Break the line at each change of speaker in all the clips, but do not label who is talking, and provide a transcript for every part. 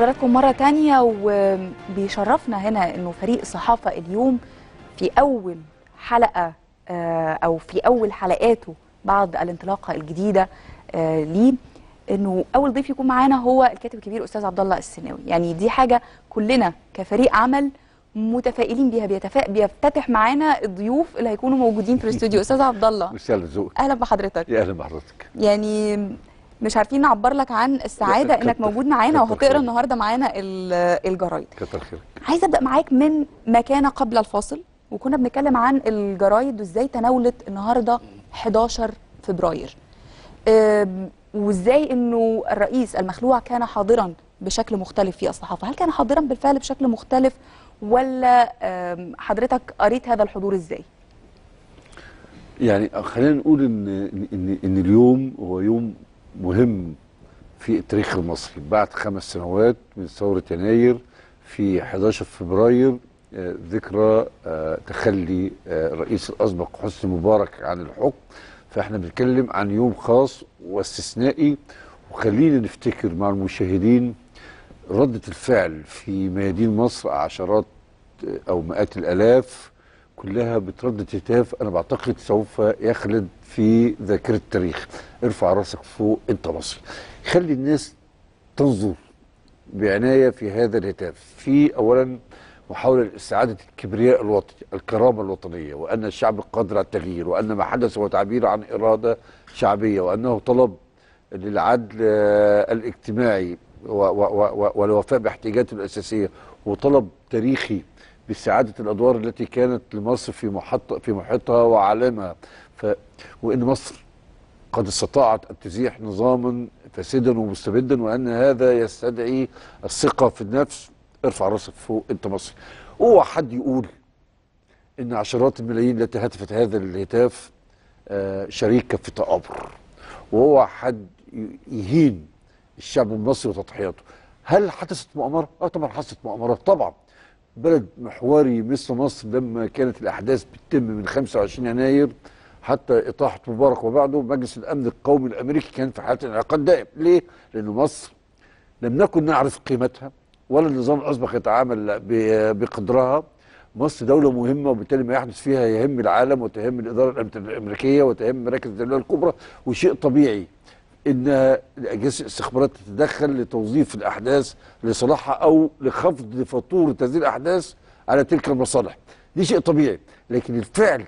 بحضراتكم مرة تانية وبيشرفنا هنا انه فريق الصحافة اليوم في اول حلقة آه، او في اول حلقاته بعد الانطلاقة الجديدة آه، ليه انه اول ضيف يكون معانا هو الكاتب الكبير استاذ عبد الله السناوي يعني دي حاجة كلنا كفريق عمل متفائلين بيها بيتفا... بيفتتح معانا الضيوف اللي هيكونوا موجودين في الاستوديو استاذ عبد الله
ميرسي على ذوقك
اهلا بحضرتك
يا اهلا بحضرتك
يعني مش عارفين نعبر لك عن السعاده
لا،
انك
كتر-
موجود معانا
كتر
وهتقرا
خيرك.
النهارده معانا ال- الجرايد
كتر خيرك
عايزه ابدا معاك من ما كان قبل الفاصل وكنا بنتكلم عن الجرايد وازاي تناولت النهارده 11 فبراير أم، وازاي انه الرئيس المخلوع كان حاضرا بشكل مختلف في الصحافه هل كان حاضرا بالفعل بشكل مختلف ولا أم، حضرتك قريت هذا الحضور ازاي
يعني خلينا نقول ان ان ان اليوم هو يوم مهم في التاريخ المصري بعد خمس سنوات من ثوره يناير في 11 فبراير آه، ذكرى آه، تخلي آه، الرئيس الاسبق حسني مبارك عن الحكم فاحنا بنتكلم عن يوم خاص واستثنائي وخلينا نفتكر مع المشاهدين ردة الفعل في ميادين مصر عشرات او مئات الالاف كلها بتردد هتاف انا بعتقد سوف يخلد في ذاكره التاريخ ارفع راسك فوق انت مصري خلي الناس تنظر بعنايه في هذا الهتاف في اولا محاوله لاستعاده الكبرياء الوطني الكرامه الوطنيه وان الشعب قادر على التغيير وان ما حدث هو تعبير عن اراده شعبيه وانه طلب للعدل آه، الاجتماعي و- و- و- والوفاء باحتياجاته الاساسيه وطلب تاريخي باستعاده الادوار التي كانت لمصر في محط في محيطها وعالمها ف وان مصر قد استطاعت ان تزيح نظاما فاسدا ومستبدا وان هذا يستدعي الثقه في النفس ارفع راسك فوق انت مصري اوعى حد يقول ان عشرات الملايين التي هتفت هذا الهتاف آه، شريكه في تآمر واوعى حد ي- يهين الشعب المصري وتضحياته هل حدثت مؤامره؟ اه طبعا حدثت مؤامرات طبعا بلد محوري مثل مصر لما كانت الاحداث بتتم من 25 يناير حتى اطاحه مبارك وبعده مجلس الامن القومي الامريكي كان في حاله انعقاد دائم، ليه؟ لان مصر لم نكن نعرف قيمتها ولا النظام الاسبق يتعامل ب- بقدرها مصر دولة مهمة وبالتالي ما يحدث فيها يهم العالم وتهم الإدارة الأمن- الأمريكية وتهم مراكز الدولة الكبرى وشيء طبيعي ان اجهزه الاستخبارات تتدخل لتوظيف الاحداث لصالحها او لخفض فاتوره هذه الاحداث على تلك المصالح دي شيء طبيعي لكن الفعل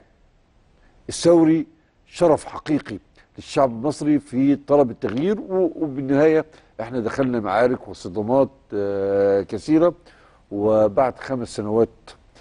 الثوري شرف حقيقي للشعب المصري في طلب التغيير و- وبالنهايه احنا دخلنا معارك وصدمات آه، كثيره وبعد خمس سنوات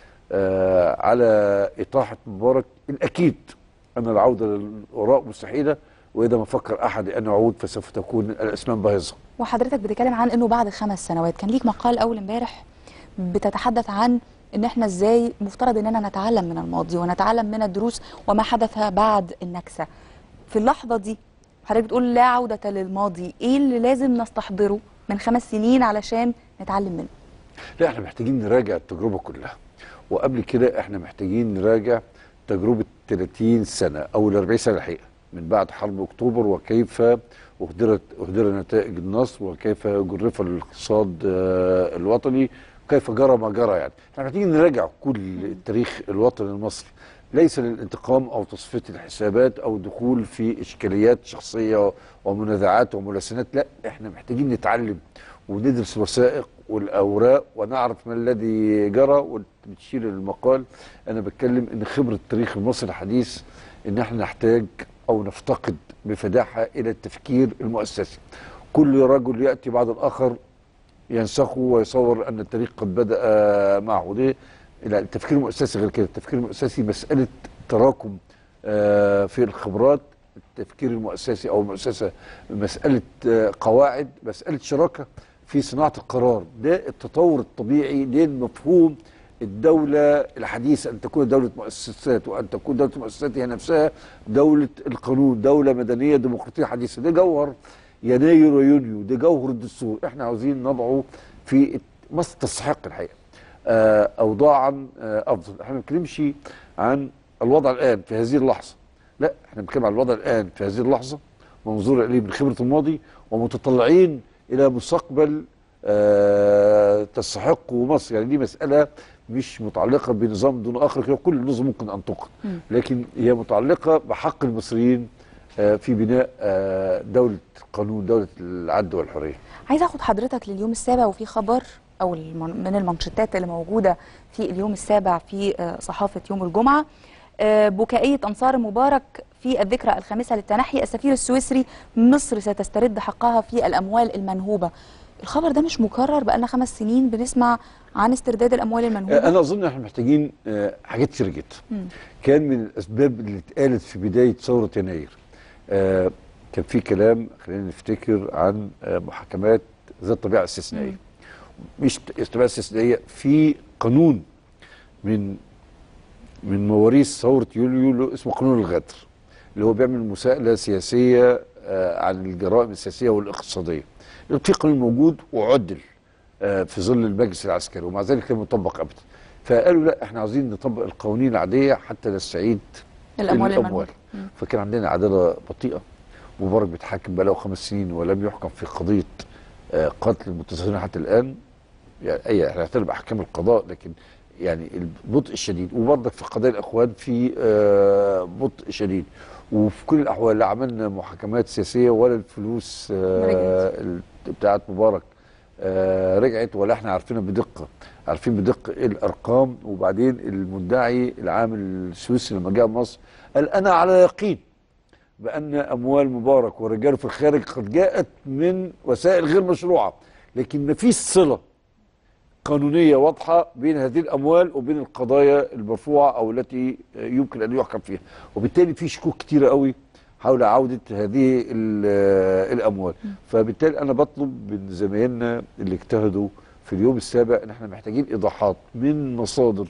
آه، على اطاحه مبارك الاكيد ان العوده للوراء مستحيله واذا ما فكر احد ان يعود فسوف تكون الاسنان باهظه
وحضرتك بتتكلم عن انه بعد خمس سنوات كان ليك مقال اول امبارح بتتحدث عن ان احنا ازاي مفترض اننا نتعلم من الماضي ونتعلم من الدروس وما حدث بعد النكسه في اللحظه دي حضرتك بتقول لا عوده للماضي ايه اللي لازم نستحضره من خمس سنين علشان نتعلم منه
لا احنا محتاجين نراجع التجربه كلها وقبل كده احنا محتاجين نراجع تجربه 30 سنه او ال 40 سنه الحقيقه من بعد حرب اكتوبر وكيف اهدرت اهدر نتائج النصر وكيف جرف الاقتصاد آه، الوطني وكيف جرى ما جرى يعني احنا محتاجين نراجع كل التاريخ الوطني المصري ليس للانتقام او تصفيه الحسابات او دخول في اشكاليات شخصيه ومنازعات وملاسنات لا احنا محتاجين نتعلم وندرس الوثائق والاوراق ونعرف ما الذي جرى وبتشير المقال انا بتكلم ان خبره التاريخ المصري الحديث ان احنا نحتاج او نفتقد بفداحه الى التفكير المؤسسي كل رجل ياتي بعد الاخر ينسخه ويصور ان التاريخ قد بدا معه ليه؟ لا التفكير المؤسسي غير كده التفكير المؤسسي مساله تراكم آه، في الخبرات التفكير المؤسسي او المؤسسه مساله آه، قواعد مساله شراكه في صناعه القرار ده التطور الطبيعي ده المفهوم الدولة الحديثة أن تكون دولة مؤسسات وأن تكون دولة المؤسسات هي نفسها دولة القانون دولة مدنية ديمقراطية حديثة ده جوهر يناير ويونيو ده جوهر الدستور احنا عاوزين نضعه في مصر تستحق الحقيقة آه، أوضاعا آه، أفضل احنا ما بنتكلمش عن الوضع الآن في هذه اللحظة لا احنا بنتكلم عن الوضع الآن في هذه اللحظة منظور إليه من خبرة الماضي ومتطلعين إلى مستقبل آه تستحق مصر يعني دي مساله مش متعلقه بنظام دون اخر كده كل نظم ممكن ان تقل لكن هي متعلقه بحق المصريين آه في بناء آه دوله قانون دوله العدل والحريه
عايزه اخد حضرتك لليوم السابع وفي خبر او المن- من المانشيتات اللي موجوده في اليوم السابع في آه، صحافه يوم الجمعه آه، بكائيه انصار مبارك في الذكرى الخامسه للتنحي السفير السويسري مصر ستسترد حقها في الاموال المنهوبه الخبر ده مش مكرر بقالنا خمس سنين بنسمع عن استرداد الاموال المنهوبه
آه، انا اظن احنا محتاجين آه، حاجات كتير جدا كان من الاسباب اللي اتقالت في بدايه ثوره يناير آه، كان في كلام خلينا نفتكر عن آه، محاكمات ذات طبيعه استثنائيه مش طبيعه استثنائيه في قانون من من مواريث ثوره يوليو اللي اسمه قانون الغدر اللي هو بيعمل مساءله سياسيه آه، عن الجرائم السياسيه والاقتصاديه في قانون موجود وعدل آه، في ظل المجلس العسكري ومع ذلك لم يطبق ابدا فقالوا لا احنا عاوزين نطبق القوانين العاديه حتى نستعيد
الاموال
الاموال
المنهوبه
فكان عندنا عداله بطيئه مبارك بيتحاكم بقاله خمس سنين ولم يحكم في قضيه آه، قتل المتظاهرين حتى الان يعني اي احنا نعترف باحكام القضاء لكن يعني البطء الشديد وبرضك في قضايا الاخوان في آه، بطء شديد وفي كل الاحوال لا عملنا محاكمات سياسيه ولا الفلوس آه، ال- بتاعت مبارك آه، رجعت ولا احنا عارفينها بدقه عارفين بدقه ايه الارقام وبعدين المدعي العام السويسري لما جاء مصر قال انا على يقين بان اموال مبارك ورجاله في الخارج قد جاءت من وسائل غير مشروعه لكن ما فيش صله قانونيه واضحه بين هذه الاموال وبين القضايا المرفوعه او التي يمكن ان يحكم فيها وبالتالي في شكوك كتيره قوي حول عوده هذه ال- الاموال فبالتالي انا بطلب من زمايلنا اللي اجتهدوا في اليوم السابع ان احنا محتاجين ايضاحات من مصادر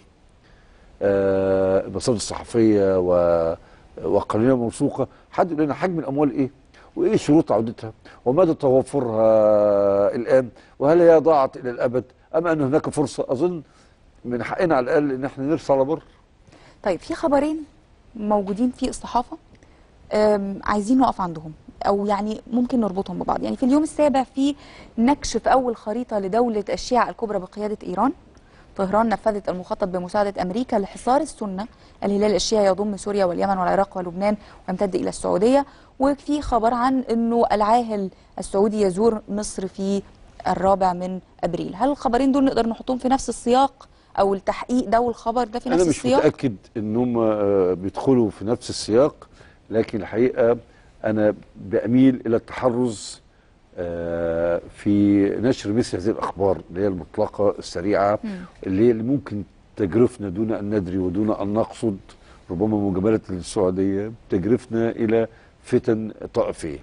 آه، المصادر الصحفيه و وقانونيه موثوقه حد يقول لنا حجم الاموال ايه وايه شروط عودتها ومدى توفرها الان وهل هي ضاعت الى الابد ام ان هناك فرصه اظن من حقنا على الاقل ان احنا نرسى على بر
طيب في خبرين موجودين في الصحافة أم، عايزين نقف عندهم أو يعني ممكن نربطهم ببعض يعني في اليوم السابع في نكشف أول خريطة لدولة الشيعة الكبرى بقيادة إيران طهران نفذت المخطط بمساعدة أمريكا لحصار السنة الهلال الشيعي يضم سوريا واليمن والعراق ولبنان ويمتد إلى السعودية وفي خبر عن أنه العاهل السعودي يزور مصر في الرابع من أبريل هل الخبرين دول نقدر نحطهم في نفس السياق أو التحقيق ده والخبر ده في نفس
انا مش
السياق
متاكد ان هم آه، بيدخلوا في نفس السياق لكن الحقيقه انا باميل الى التحرز آه، في نشر مثل هذه الاخبار اللي هي المطلقه السريعه اللي هي اللي ممكن تجرفنا دون ان ندري ودون ان نقصد ربما مجامله للسعوديه تجرفنا الى فتن طائفيه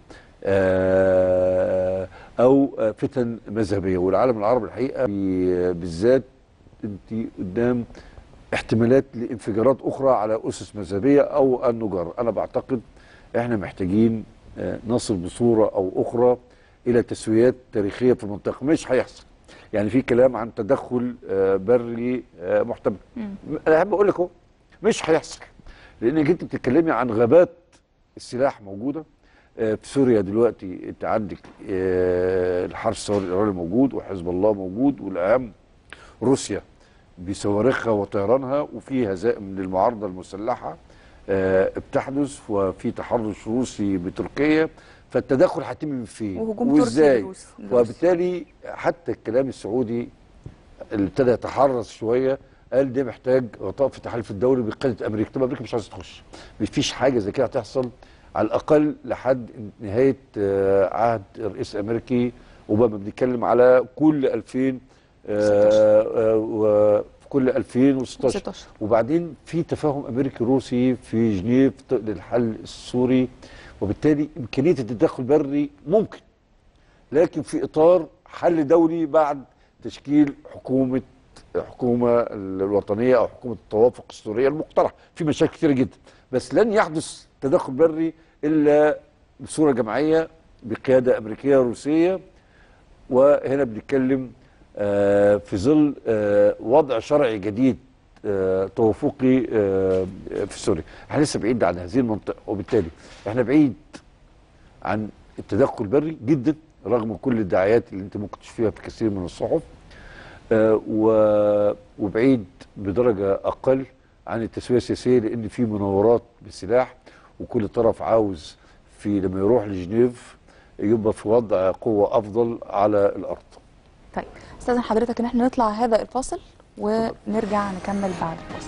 آه، او آه، فتن مذهبيه والعالم العربي الحقيقه في- بالذات انت قدام احتمالات لانفجارات اخرى على اسس مذهبيه او ان نجار انا بعتقد احنا محتاجين آه، نصل بصوره او اخرى الى تسويات تاريخيه في المنطقه مش هيحصل يعني في كلام عن تدخل آه، بري آه، محتمل انا احب اقول لك اهو مش هيحصل لانك انت بتتكلمي عن غابات السلاح موجوده آه، في سوريا دلوقتي انت عندك آه، الحرس الثوري الايراني موجود وحزب الله موجود والاهم روسيا بصواريخها وطيرانها وفي هزائم للمعارضه المسلحه آه، بتحدث وفي تحرش روسي بتركيا فالتدخل هيتم من فين
وهجوم تركي
وازاي
لروس- لروسيا.
وبالتالي حتى الكلام السعودي اللي ابتدى يتحرص شويه قال ده محتاج غطاء في التحالف الدولي بقياده امريكا طب امريكا مش عايزه تخش مفيش حاجه زي كده هتحصل على الاقل لحد نهايه آه، عهد الرئيس الامريكي اوباما بنتكلم على كل 2000 آه، آه، وفي كل 2016
16.
وبعدين في تفاهم امريكي روسي في جنيف للحل السوري وبالتالي امكانيه التدخل البري ممكن لكن في اطار حل دولي بعد تشكيل حكومه حكومه الوطنيه او حكومه التوافق السوريه المقترح في مشاكل كثيره جدا بس لن يحدث تدخل بري الا بصوره جماعيه بقياده امريكيه روسيه وهنا بنتكلم آه، في ظل آه، وضع شرعي جديد آه، توافقي آه، في سوريا احنا لسه بعيد عن هذه المنطقه وبالتالي احنا بعيد عن التدخل البري جدا رغم كل الدعايات اللي انت ممكن تشوفيها في كثير من الصحف آه، و- وبعيد بدرجه اقل عن التسويه السياسيه لان في مناورات بالسلاح وكل طرف عاوز في لما يروح لجنيف يبقى في وضع قوه افضل على الارض
طيب استاذن حضرتك ان احنا نطلع هذا الفاصل ونرجع نكمل بعد الفاصل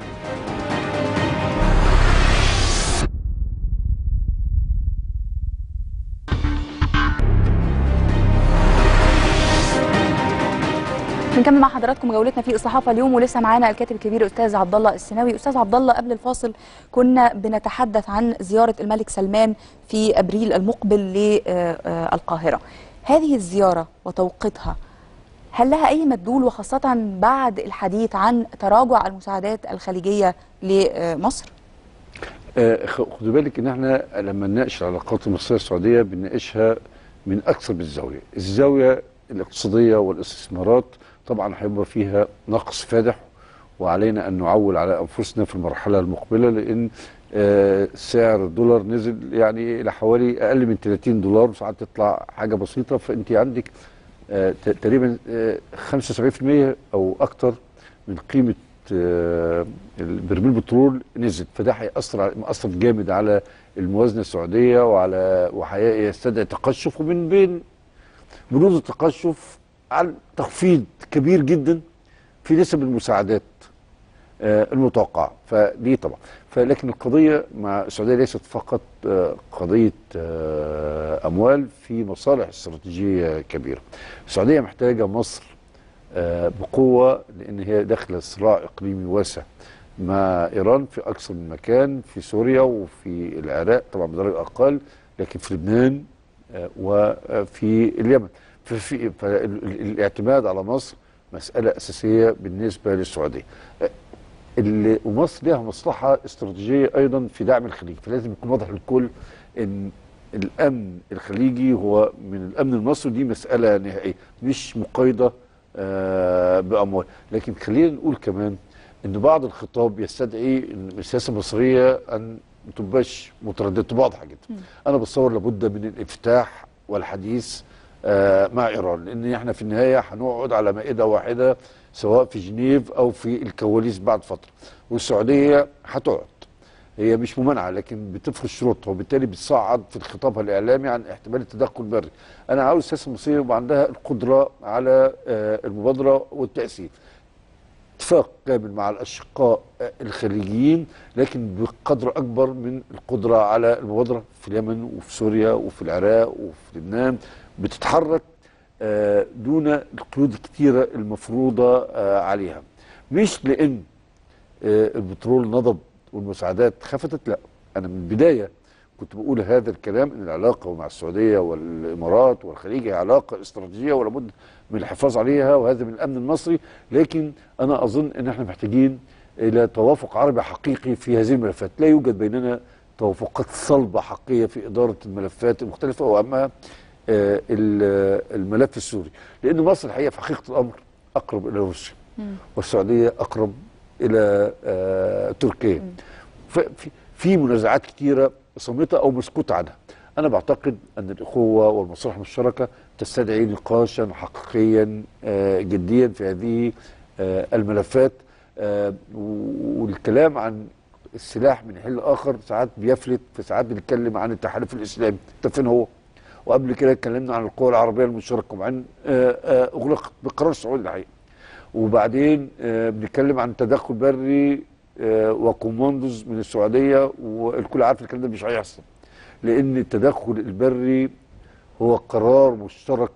بنكمل مع حضراتكم جولتنا في الصحافه اليوم ولسه معانا الكاتب الكبير استاذ عبد الله السناوي استاذ عبد الله قبل الفاصل كنا بنتحدث عن زياره الملك سلمان في ابريل المقبل للقاهره هذه الزياره وتوقيتها هل لها اي مدلول وخاصه بعد الحديث عن تراجع المساعدات الخليجيه لمصر
آه، خ- خدوا بالك ان احنا لما نناقش العلاقات المصريه السعوديه بنناقشها من اكثر من زاويه، الزاويه الاقتصاديه والاستثمارات طبعا هيبقى فيها نقص فادح وعلينا ان نعول على انفسنا في المرحله المقبله لان آه، سعر الدولار نزل يعني الى حوالي اقل من 30 دولار ساعات تطلع حاجه بسيطه فانت عندك آه، ت- تقريبا آه، 75% او اكثر من قيمه آه، برميل البترول نزل فده هيأثر على- مأثر جامد على الموازنه السعوديه وعلى وهيستدعي تقشف ومن بين بنود التقشف على تخفيض كبير جدا في نسب المساعدات آه، المتوقعه فدي طبعا فلكن القضيه مع السعوديه ليست فقط آه، قضيه آه، اموال في مصالح استراتيجيه كبيره السعوديه محتاجه مصر آه، بقوه لان هي داخله صراع اقليمي واسع مع ايران في اكثر من مكان في سوريا وفي العراق طبعا بدرجه اقل لكن في لبنان آه، وفي اليمن ففي فالاعتماد على مصر مساله اساسيه بالنسبه للسعوديه آه، اللي ومصر لها مصلحه استراتيجيه ايضا في دعم الخليج فلازم يكون واضح للكل ان الامن الخليجي هو من الامن المصري دي مساله نهائيه مش مقيده آه، باموال لكن خلينا نقول كمان ان بعض الخطاب يستدعي ان السياسه المصريه ان ما تبقاش متردده تبقى واضحه جدا انا بتصور لابد من الافتتاح والحديث آه، مع ايران لان احنا في النهايه هنقعد على مائده واحده سواء في جنيف او في الكواليس بعد فتره والسعوديه هتقعد هي مش ممانعه لكن بتفرض شروطها وبالتالي بتصعد في خطابها الاعلامي عن احتمال التدخل البري. انا عاوز السياسه المصريه يبقى عندها القدره على آه، المبادره والتاثير. اتفاق كامل مع الاشقاء آه، الخليجيين لكن بقدر اكبر من القدره على المبادره في اليمن وفي سوريا وفي العراق وفي لبنان بتتحرك آه، دون القيود الكتيره المفروضه آه، عليها. مش لان آه، البترول نضب والمساعدات خفتت لا انا من البدايه كنت بقول هذا الكلام ان العلاقه مع السعوديه والامارات والخليج هي علاقه استراتيجيه ولابد من الحفاظ عليها وهذا من الامن المصري لكن انا اظن ان احنا محتاجين الى توافق عربي حقيقي في هذه الملفات لا يوجد بيننا توافقات صلبه حقيقيه في اداره الملفات المختلفه واهمها آه، ال- الملف السوري لان مصر الحقيقه في حقيقه الامر اقرب الى روسيا والسعوديه اقرب الى آه، تركيا ففي في منازعات كتيره صامته او مسكوت عنها انا بعتقد ان الاخوه والمصالح المشتركه تستدعي نقاشا حقيقيا آه، جديا في هذه آه، الملفات آه، والكلام عن السلاح من حل اخر ساعات بيفلت فساعات بنتكلم عن التحالف الاسلامي طب فين هو؟ وقبل كده اتكلمنا عن القوى العربيه المشتركه وعن آه، آه، اغلقت بقرار سعودي الحقيقه وبعدين آه، بنتكلم عن تدخل بري آه، وكوماندوز من السعوديه والكل عارف الكلام ده مش هيحصل لان التدخل البري هو قرار مشترك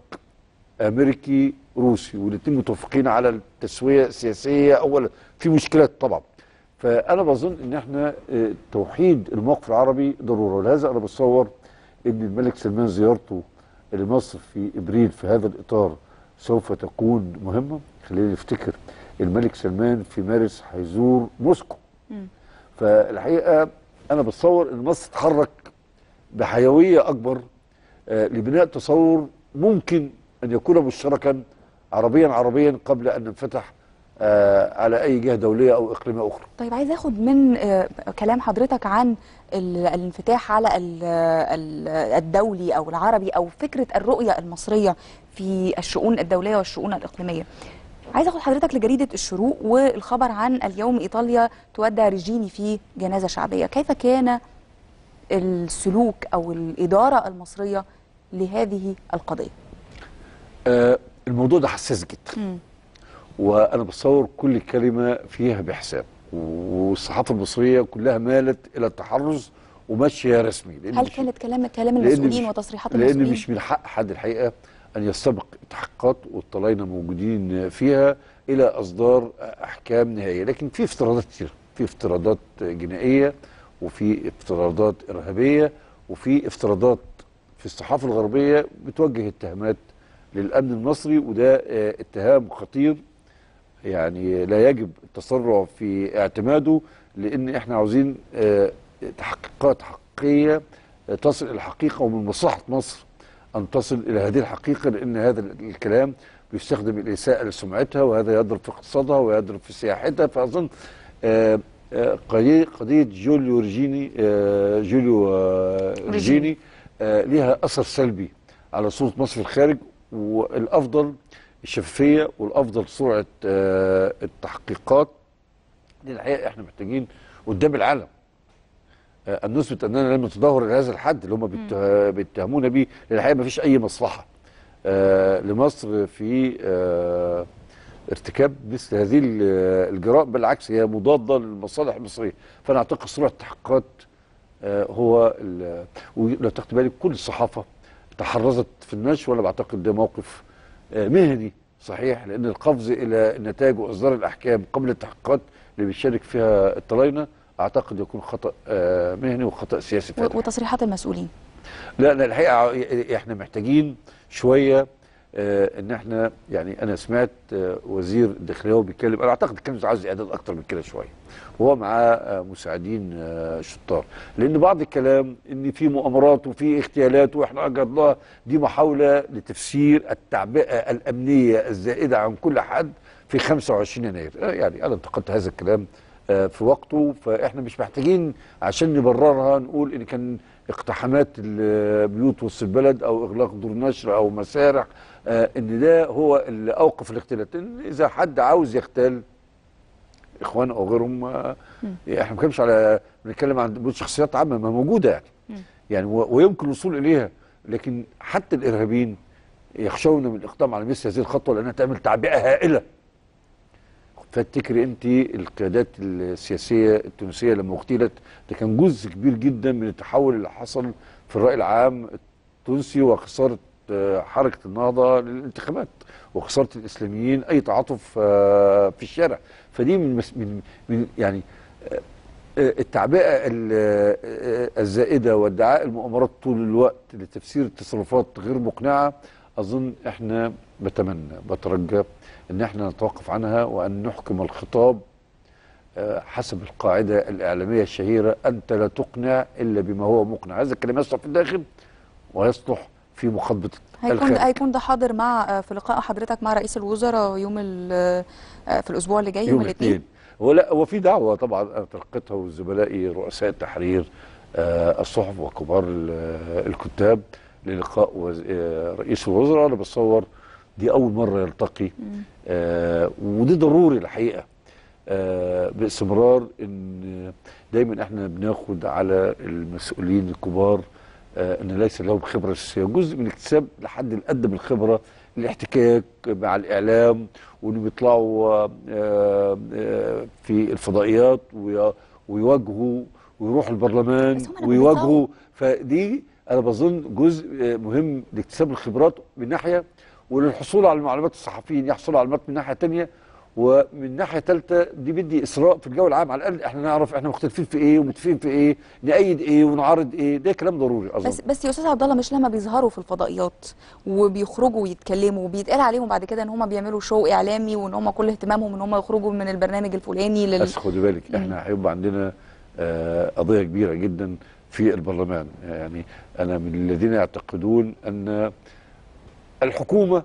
امريكي روسي والاثنين متفقين على التسويه السياسيه اولا في مشكلات طبعا فانا بظن ان احنا آه، توحيد الموقف العربي ضروره ولهذا انا بتصور ان الملك سلمان زيارته لمصر في ابريل في هذا الاطار سوف تكون مهمه خلينا نفتكر الملك سلمان في مارس هيزور موسكو فالحقيقه انا بتصور ان مصر تتحرك بحيويه اكبر آه، لبناء تصور ممكن ان يكون مشتركا عربيا عربيا قبل ان ننفتح آه، على اي جهه دوليه او اقليميه اخرى
طيب عايز اخد من آه، كلام حضرتك عن ال- الانفتاح على ال- ال- الدولي او العربي او فكره الرؤيه المصريه في الشؤون الدوليه والشؤون الاقليميه. عايز اخد حضرتك لجريده الشروق والخبر عن اليوم ايطاليا تودع ريجيني في جنازه شعبيه، كيف كان السلوك او الاداره المصريه لهذه القضيه؟
آه، الموضوع ده حساس جدا
مم.
وانا بتصور كل كلمه فيها بحساب والصحافه المصريه كلها مالت الى التحرز وماشيه رسمي لأن
هل
مش-
كانت كلام كلام
لأن
المسؤولين
مش-
وتصريحات
لان
المسؤولين؟
مش من حق حد الحقيقه ان يستبق التحقيقات والطلاينه موجودين فيها الى اصدار احكام نهائيه لكن في افتراضات كتير في افتراضات جنائيه وفي افتراضات ارهابيه وفي افتراضات في الصحافه الغربيه بتوجه اتهامات للامن المصري وده آه، اتهام خطير يعني لا يجب التسرع في اعتماده لان احنا عاوزين آه، تحقيقات حقيقيه آه، تصل الى الحقيقه ومن مصلحه مصر ان تصل الى هذه الحقيقه لان هذا الكلام بيستخدم الاساءه لسمعتها وهذا يضرب في اقتصادها ويضرب في سياحتها فاظن آه، آه، قضيه قضيه جوليو ريجيني آه، جوليو آه، ريجيني آه، ليها اثر سلبي على صوره مصر في الخارج والافضل الشفافيه والافضل سرعه آه، التحقيقات دي الحقيقه احنا محتاجين قدام العالم آه، ان نثبت اننا لم نتدهور الى هذا الحد اللي هم بيته- بيتهمونا بيه لان الحقيقه ما فيش اي مصلحه آه، لمصر في آه، ارتكاب مثل هذه ال- الجرائم بالعكس هي مضاده للمصالح المصريه فانا اعتقد سرعه التحقيقات آه، هو ال- ولو تاخد بالك كل الصحافه تحرزت في النشر وانا بعتقد ده موقف آه، مهني صحيح لان القفز الى النتائج واصدار الاحكام قبل التحقيقات اللي بيشارك فيها الطلاينه اعتقد يكون خطا آه، مهني وخطا سياسي
و-
فادح.
وتصريحات المسؤولين
لا لا الحقيقه ع- احنا محتاجين شويه آه، ان احنا يعني انا سمعت آه، وزير الداخليه وهو بيتكلم انا اعتقد كان عاوز اعداد اكتر من كده شويه وهو معاه آه، مساعدين آه، شطار لان بعض الكلام ان في مؤامرات وفي اغتيالات واحنا اجرناها دي محاوله لتفسير التعبئه الامنيه الزائده عن كل حد في 25 يناير آه، يعني انا انتقدت هذا الكلام آه، في وقته فاحنا مش محتاجين عشان نبررها نقول ان كان اقتحامات البيوت وسط البلد او اغلاق دور نشر او مسارح آه، ان ده هو اللي اوقف الاغتيالات إن اذا حد عاوز يغتال اخوان او غيرهم آه، احنا ما بنتكلمش على بنتكلم عن بيوت شخصيات عامه ما موجوده يعني يعني و- ويمكن الوصول اليها لكن حتى الارهابيين يخشون من الاقدام على مثل هذه الخطوه لانها تعمل تعبئه هائله فافتكري انت القيادات السياسيه التونسيه لما اغتيلت ده كان جزء كبير جدا من التحول اللي حصل في الراي العام التونسي وخساره آه، حركه النهضه للانتخابات وخساره الاسلاميين اي تعاطف آه، في الشارع فدي من مس- من من يعني آه، آه، التعبئه ال- آه، الزائده وادعاء المؤامرات طول الوقت لتفسير التصرفات غير مقنعه اظن احنا بتمنى بترجى ان احنا نتوقف عنها وان نحكم الخطاب آه، حسب القاعده الاعلاميه الشهيره انت لا تقنع الا بما هو مقنع هذا الكلام يصلح في الداخل ويصلح في مخاطبه
هيكون
الخارج
هيكون ده حاضر مع آه، في لقاء حضرتك مع رئيس الوزراء يوم ال- آه، في الاسبوع اللي جاي يوم الاثنين
هو لا هو في دعوه طبعا انا تلقيتها وزملائي رؤساء التحرير آه، الصحف وكبار ال- الكتاب للقاء وز- آه، رئيس الوزراء انا بتصور دي اول مره يلتقي آه، ودي ضروري الحقيقه آه، باستمرار ان دايما احنا بناخد على المسؤولين الكبار آه، ان ليس لهم خبره سياسيه جزء من اكتساب لحد الادنى من الخبره الاحتكاك مع الاعلام وانهم يطلعوا آه، آه، في الفضائيات وي- ويواجهوا ويروحوا البرلمان
بس هم لما
ويواجهوا فدي انا بظن جزء آه، مهم لاكتساب الخبرات من ناحيه وللحصول على المعلومات الصحفيين يحصلوا على المعلومات من ناحيه تانية ومن ناحيه ثالثه دي بدي اسراء في الجو العام على الاقل احنا نعرف احنا مختلفين في ايه ومتفقين في ايه نأيد ايه ونعارض ايه ده كلام ضروري اظن
بس بس يا استاذ عبد الله مش لما بيظهروا في الفضائيات وبيخرجوا ويتكلموا وبيتقال عليهم بعد كده ان هم بيعملوا شو اعلامي وان هم كل اهتمامهم ان هم يخرجوا من البرنامج الفلاني لل
بس خدي بالك احنا هيبقى عندنا آه، قضيه كبيره جدا في البرلمان يعني انا من الذين يعتقدون ان الحكومه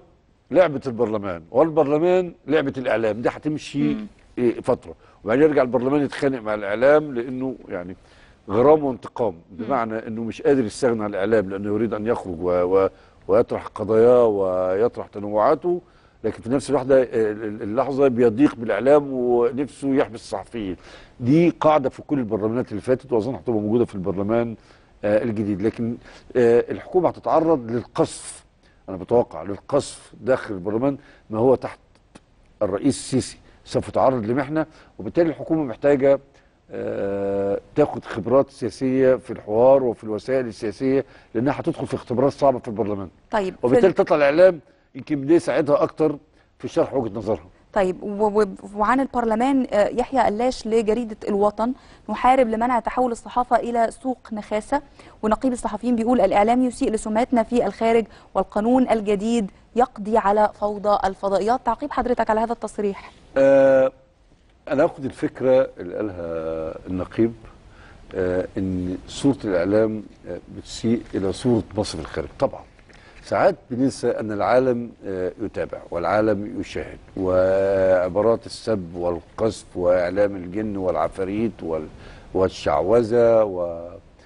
لعبه البرلمان والبرلمان لعبه الاعلام دي هتمشي إيه، فتره وبعدين يرجع البرلمان يتخانق مع الاعلام لانه يعني غرام وانتقام بمعنى انه مش قادر يستغنى عن الاعلام لانه يريد ان يخرج و و ويطرح قضاياه ويطرح تنوعاته لكن في نفس اللحظه اللحظه بيضيق بالاعلام ونفسه يحبس الصحفيين دي قاعده في كل البرلمانات اللي فاتت واظن هتبقى موجوده في البرلمان آه، الجديد لكن آه، الحكومه هتتعرض للقصف انا بتوقع للقصف داخل البرلمان ما هو تحت الرئيس السيسي سوف تتعرض لمحنه وبالتالي الحكومه محتاجه آه، تاخد خبرات سياسيه في الحوار وفي الوسائل السياسيه لانها هتدخل في اختبارات صعبه في البرلمان
طيب في
وبالتالي
ال-
تطلع الاعلام يمكن ده يساعدها اكتر في شرح وجهه نظرها
طيب و- و- وعن البرلمان آه، يحيى قلاش لجريدة الوطن نحارب لمنع تحول الصحافة إلى سوق نخاسة ونقيب الصحفيين بيقول الإعلام يسيء لسمعتنا في الخارج والقانون الجديد يقضي على فوضى الفضائيات تعقيب حضرتك على هذا التصريح
آه انا اخد الفكره اللي قالها النقيب آه ان صوره الاعلام آه بتسيء الى صوره مصر في الخارج طبعا ساعات بننسى ان العالم آه يتابع والعالم يشاهد وعبارات السب والقذف واعلام الجن والعفاريت وال والشعوذه و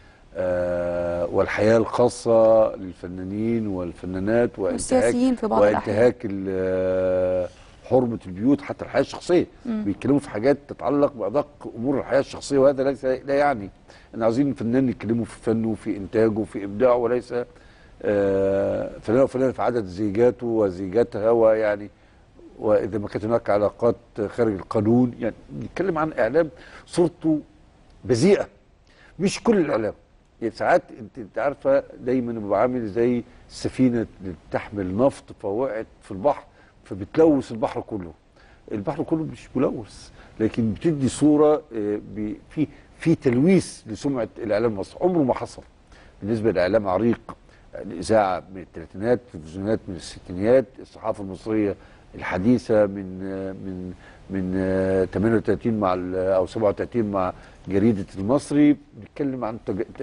آه والحياه الخاصه للفنانين والفنانات وانتهاك
والسياسيين في بعض الأحيان.
وانتهاك ال- حرمه البيوت حتى الحياه الشخصيه بيتكلموا في حاجات تتعلق بادق امور الحياه الشخصيه وهذا ليس لا يعني ان عايزين الفنان يتكلموا في فنه وفي انتاجه وفي ابداعه وليس آه، فلان وفلان في عدد زيجاته وزيجاتها ويعني واذا ما كانت هناك علاقات خارج القانون يعني نتكلم عن اعلام صورته بذيئه مش كل الاعلام يعني ساعات انت انت عارفه دايما بيبقى عامل زي السفينه اللي بتحمل نفط فوقعت في البحر فبتلوث البحر كله البحر كله مش ملوث لكن بتدي صوره آه، ب- في في تلويث لسمعه الاعلام المصري عمره ما حصل بالنسبه لاعلام عريق الاذاعه من الثلاثينات التلفزيونات من الستينيات الصحافه المصريه الحديثه من آه، من من آه، 38 مع ال- او 37 مع جريده المصري بنتكلم عن تج... ت-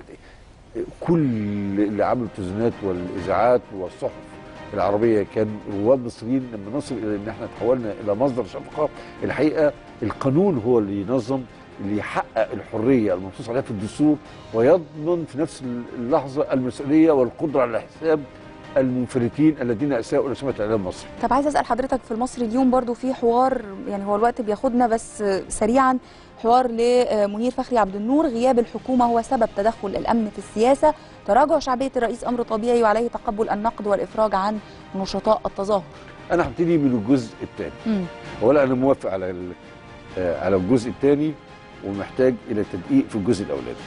ت- كل اللي عملوا التلفزيونات والاذاعات والصحف العربيه كان رواد مصريين لما نصل الى ان احنا تحولنا الى مصدر شفقه الحقيقه القانون هو اللي ينظم اللي يحقق الحريه المنصوص عليها في الدستور ويضمن في نفس اللحظه المسؤوليه والقدره على حساب المنفلتين الذين اساءوا لسمعه الاعلام المصري.
طب عايز اسال حضرتك في المصري اليوم برضو في حوار يعني هو الوقت بياخدنا بس سريعا حوار لمنير فخري عبد النور غياب الحكومه هو سبب تدخل الامن في السياسه تراجع شعبيه الرئيس امر طبيعي وعليه تقبل النقد والافراج عن نشطاء التظاهر
انا هبتدي من الجزء الثاني.
مم.
اولا انا موافق على ال- آه، على الجزء الثاني ومحتاج الى تدقيق في الجزء الاولاني.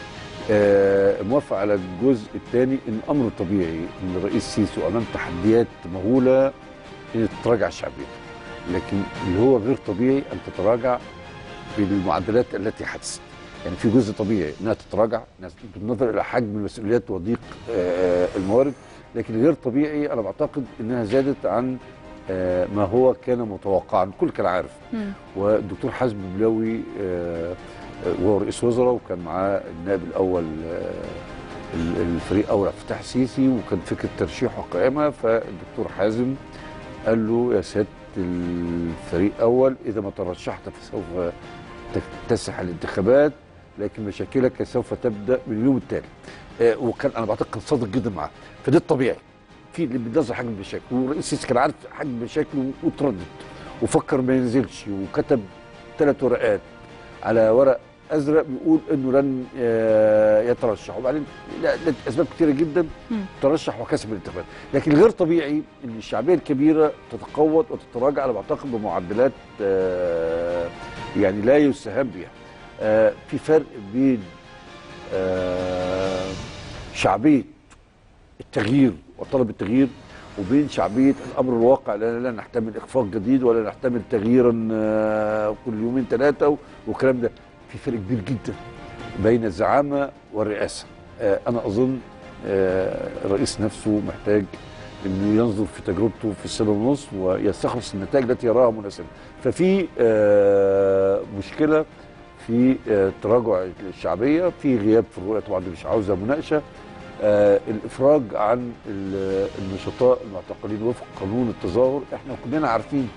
آه، موافق على الجزء الثاني ان امر طبيعي ان الرئيس سيسي امام تحديات مهوله ان تتراجع شعبيته. لكن اللي هو غير طبيعي ان تتراجع بالمعدلات التي حدثت. يعني في جزء طبيعي انها تتراجع ناس- بالنظر الى حجم المسؤوليات وضيق آه، الموارد لكن غير طبيعي انا بعتقد انها زادت عن آه، ما هو كان متوقعا الكل كان عارف
مم.
والدكتور حازم بلاوي آه، آه، وهو رئيس وزراء وكان معاه النائب الاول آه، ال- الفريق الاول عبد الفتاح السيسي وكان فكره ترشيحه قائمه فالدكتور حازم قال له يا سياده الفريق الاول اذا ما ترشحت فسوف تكتسح الانتخابات لكن مشاكلك سوف تبدا من اليوم التالي آه، وكان انا بعتقد كان صادق جدا معاه فده الطبيعي في اللي بينظر حجم المشاكل والرئيس السيسي كان عارف حجم المشاكل وتردد وفكر ما ينزلش وكتب ثلاث ورقات على ورق ازرق بيقول انه لن آه، يترشح وبعدين لا- لا- اسباب كثيره جدا
مم.
ترشح وكسب الانتخابات لكن غير طبيعي ان الشعبيه الكبيره تتقوض وتتراجع انا بعتقد بمعدلات آه، يعني لا يستهان بها آه، في فرق بين آه، شعبيه التغيير وطلب التغيير وبين شعبيه الامر الواقع لا لا نحتمل اخفاق جديد ولا نحتمل تغييرا آه، كل يومين ثلاثه والكلام ده في فرق كبير جدا بين الزعامه والرئاسه آه، انا اظن آه، الرئيس نفسه محتاج انه ينظر في تجربته في السنه ونص ويستخلص النتائج التي يراها مناسبه ففي آه، مشكله في آه، تراجع الشعبيه في غياب في الرؤيه طبعا دي مش عاوزه مناقشه آه الافراج عن ال- النشطاء المعتقلين وفق قانون التظاهر احنا كلنا عارفين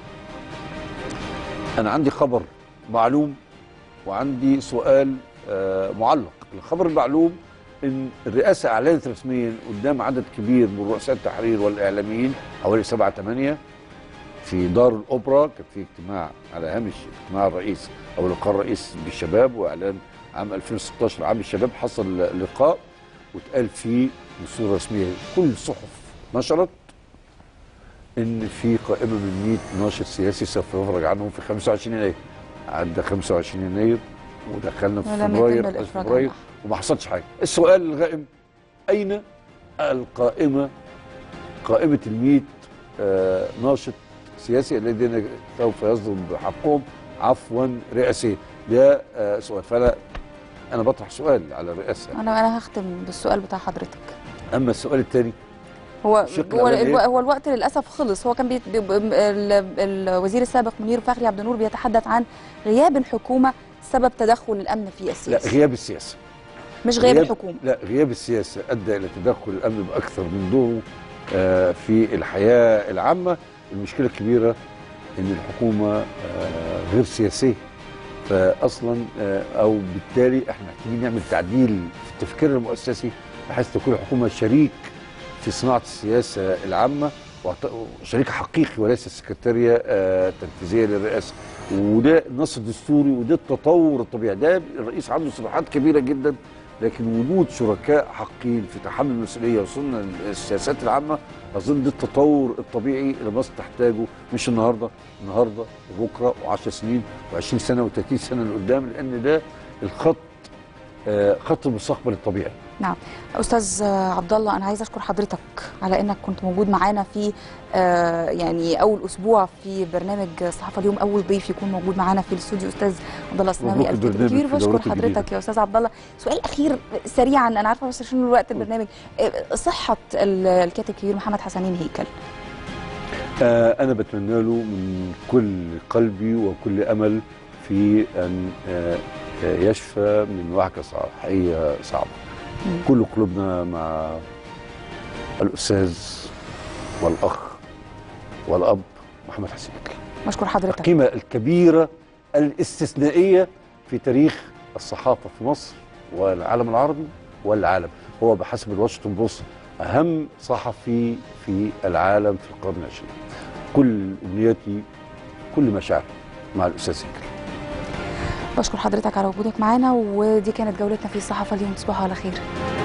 انا عندي خبر معلوم وعندي سؤال آه معلق الخبر المعلوم ان الرئاسه اعلنت رسميا قدام عدد كبير من رؤساء التحرير والاعلاميين حوالي سبعة ثمانية في دار الاوبرا كان في اجتماع على هامش اجتماع الرئيس او لقاء الرئيس بالشباب واعلان عام 2016 عام الشباب حصل لقاء واتقال فيه بصوره رسميه كل الصحف نشرت ان في قائمه من 100 ناشط سياسي سوف يفرج عنهم في 25 يناير عدى 25 يناير ودخلنا في
ولم يتم
فبراير
الإفراج
فبراير
عنه.
وما حصلش حاجه السؤال الغائم اين القائمه قائمه ال 100 آه، ناشط سياسي الذين سوف يصدر بحقهم عفوا رئاسيا ده آه، سؤال فانا انا بطرح سؤال على الرئاسه
انا انا هختم بالسؤال بتاع حضرتك
اما السؤال الثاني
هو
الشق
هو,
الأولاني
الو-
إيه؟
هو الوقت للاسف خلص هو كان بي بي- ب- ال- الوزير السابق منير فخري عبد النور بيتحدث عن غياب الحكومه سبب تدخل الامن في
لا
السياسه
غياب السياسه
مش غياب الحكومه
لا غياب السياسه ادى الى تدخل الامن باكثر من دوره آه، في الحياه العامه المشكله الكبيره ان الحكومه آه، غير سياسيه فاصلا آه، او بالتالي احنا محتاجين نعمل تعديل في التفكير المؤسسي بحيث تكون الحكومه شريك في صناعه السياسه العامه وعط- شريك حقيقي وليس سكرتاريه آه، تنفيذيه للرئاسه وده النص الدستوري وده التطور الطبيعي ده الرئيس عنده صلاحيات كبيره جدا لكن وجود شركاء حقين في تحمل المسؤوليه وصلنا السياسات العامه اظن ده التطور الطبيعي اللي مصر تحتاجه مش النهارده النهارده وبكره و10 سنين و20 سنه و30 سنه لقدام لان ده الخط آه، خط المستقبل الطبيعي
نعم استاذ عبد الله انا عايزه اشكر حضرتك على انك كنت موجود معانا في آه، يعني اول اسبوع في برنامج الصحافه اليوم اول ضيف يكون موجود معانا في الاستوديو استاذ عبد الله السناوي
مبروك
الف
البرنامج
كبير
في
بشكر
دورته الجديدة.
حضرتك يا استاذ عبد الله سؤال اخير سريعا انا عارفه بس عشان وقت البرنامج آه، صحه ال- الكاتب الكبير محمد حسنين هيكل
آه، أنا بتمنى له من كل قلبي وكل أمل في أن آه، آه، يشفى من وعكة صحية صعبة
مم.
كل قلوبنا مع الأستاذ والأخ والأب محمد حسين هيكل.
بشكر حضرتك
القيمة الكبيرة الاستثنائية في تاريخ الصحافة في مصر والعالم العربي والعالم هو بحسب الواشنطن بوست أهم صحفي في العالم في القرن العشرين كل أمنياتي كل مشاعري مع الأستاذ هيكل
بشكر حضرتك على وجودك معانا ودي كانت جولتنا في الصحافه اليوم تصبحوا على خير